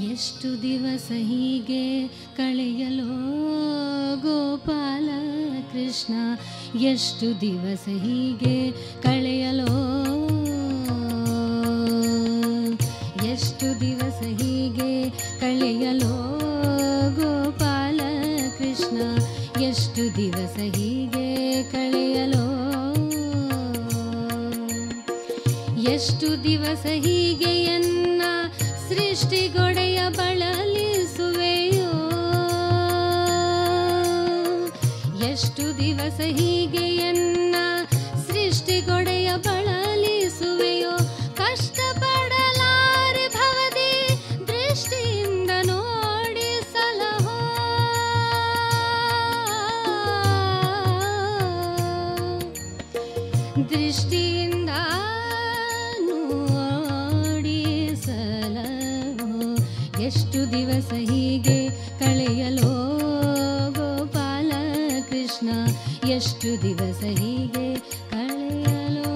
ಎಷ್ಟು ದಿವಸ ಹೀಗೆ ಕಳೆಯಲೋ ಗೋಪಾಲ ಕೃಷ್ಣ ಎಷ್ಟು ದಿವಸ ಹೀಗೆ ಕಳೆಯಲೋ ಎಷ್ಟು ದಿವಸ ಹೀಗೆ ಕಳೆಯಲೋ ಗೋಪಾಲ ಕೃಷ್ಣ ಎಷ್ಟು ದಿವಸ ಹೀಗೆ ಕಳೆಯಲೋ ಎಷ್ಟು ದಿವಸ ಹೀಗೆ ಎನ್ನ ಸೃಷ್ಟಿಗೊಡೆಯ ಬಳಲಿಸುವೆಯೋ ಎಷ್ಟು ದಿವಸ ಹೀಗೆ ಎನ್ನ ಸೃಷ್ಟಿಗೊಡೆಯ ಬಳಲಿಸುವೆಯೋ ಕಷ್ಟಪಡಲಾರೆ ಭವದಿ ದೃಷ್ಟಿಯಿಂದ ನೋಡಿ ಸಲಹೋ ದೃಷ್ಟಿಯಿಂದ ನೋಡಿಸಲೋ ಎಷ್ಟು ದಿವಸ ಹೀಗೆ ಕಳೆಯಲೋ ಗೋಪಾಲ ಕೃಷ್ಣ ಎಷ್ಟು ದಿವಸ ಹೀಗೆ ಕಳೆಯಲೋ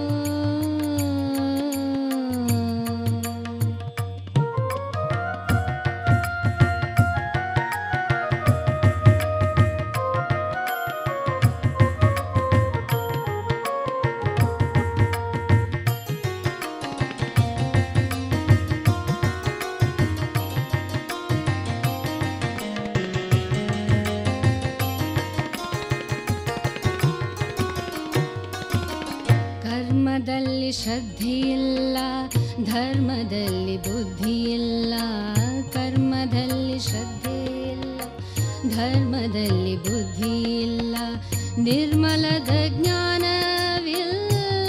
ಕರ್ಮದಲ್ಲಿ ಶ್ರದ್ಧೆಯಿಲ್ಲ ಧರ್ಮದಲ್ಲಿ ಬುದ್ಧಿಯಿಲ್ಲ ಕರ್ಮದಲ್ಲಿ ಶ್ರದ್ಧೆಯಿಲ್ಲ ಧರ್ಮದಲ್ಲಿ ಬುದ್ಧಿಯಿಲ್ಲ ನಿರ್ಮಲದ ಜ್ಞಾನವಿಲ್ಲ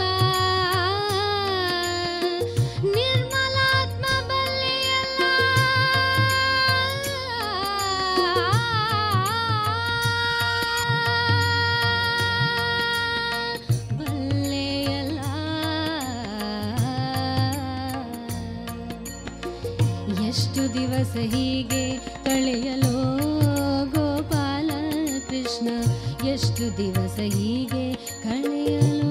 ನಿರ್ಮಲಾತ್ಮ ಬಲ್ಲೆಯಲ್ಲ ಎಷ್ಟು ದಿವಸ ಹೀಗೆ ಕಳೆಯಲೋ ಗೋಪಾಲ ಕೃಷ್ಣ ಎಷ್ಟು ದಿವಸ ಹೀಗೆ ಕಳೆಯಲೋ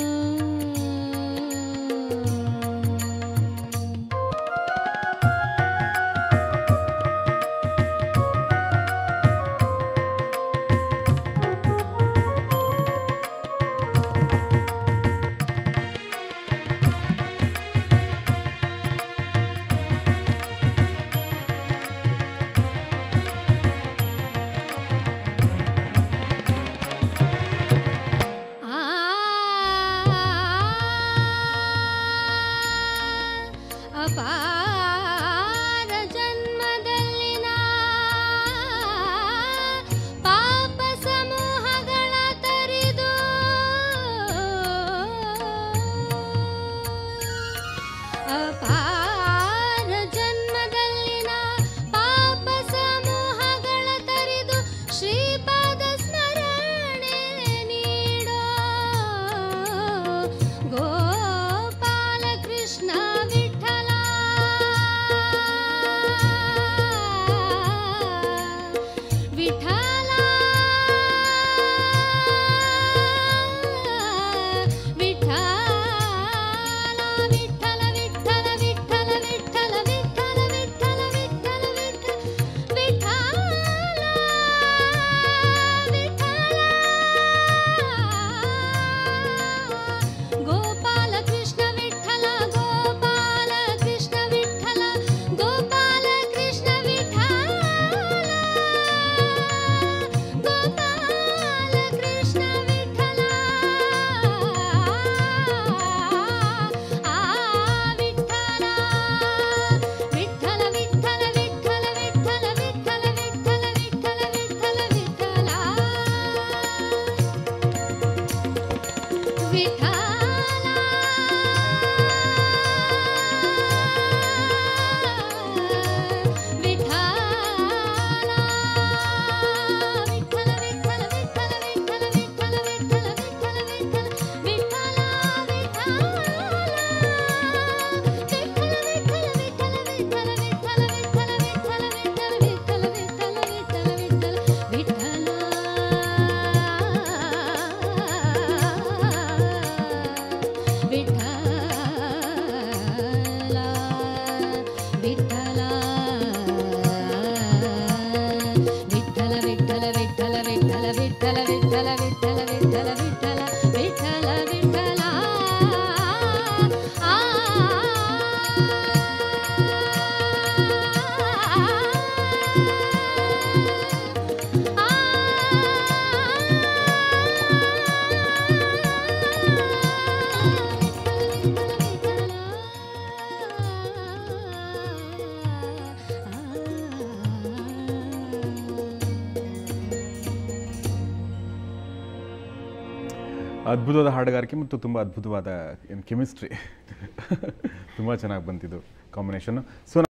ಆ ಅಪಾರ ಜನ್ಮದಲ್ಲಿನ ಪಾಪ ಸಮೂಹಗಳ ತರಿದು ಅಪಾರ ಜನ್ಮದಲ್ಲಿನ ಪಾಪ ಸಮೂಹಗಳ ತರಿದು ಶ್ರೀಪಾದ ಸ್ಮರಣೆ ನೀಡೋ ಗೋಪಾಲ ಕೃಷ್ಣ ವಿಠಲ ವಿಠಲ ವಿಠಲ ವಿಠಲ ವಿಠಲ ವಿಠಲ ವಿಠಲ ವಿಠಲ ವಿಠಲ ವಿಠಲ ವಿಠಲ ವಿಠಲ ಗೋಪಾಲ ಕೃಷ್ಣ ವಿಠಲ ಗೋಪಾಲ ಕೃಷ್ಣ ವಿಠಲ ಗೋಪಾಲ ಕೃಷ್ಣ ವಿಠಲ ಗೋಪಾಲ ಕೃಷ್ಣ ವಿಠಲ ಆ ವಿಠಲ ವಿಠಲ ವಿಠಲ ವಿಠಲ ವಿಠಲ ವಿಠಲ ವಿಠಲ ವಿಠಲ ವಿಠಲ ವಿಠಲ ವಿಠಲ ಅದ್ಭುತವಾದ ಹಾಡುಗಾರಿಕೆ ಮತ್ತು ತುಂಬ ಅದ್ಭುತವಾದ ಏನು ಕೆಮಿಸ್ಟ್ರಿ ತುಂಬ ಚೆನ್ನಾಗಿ ಬಂತಿದ್ದು ಕಾಂಬಿನೇಷನ್ನು ಸೊ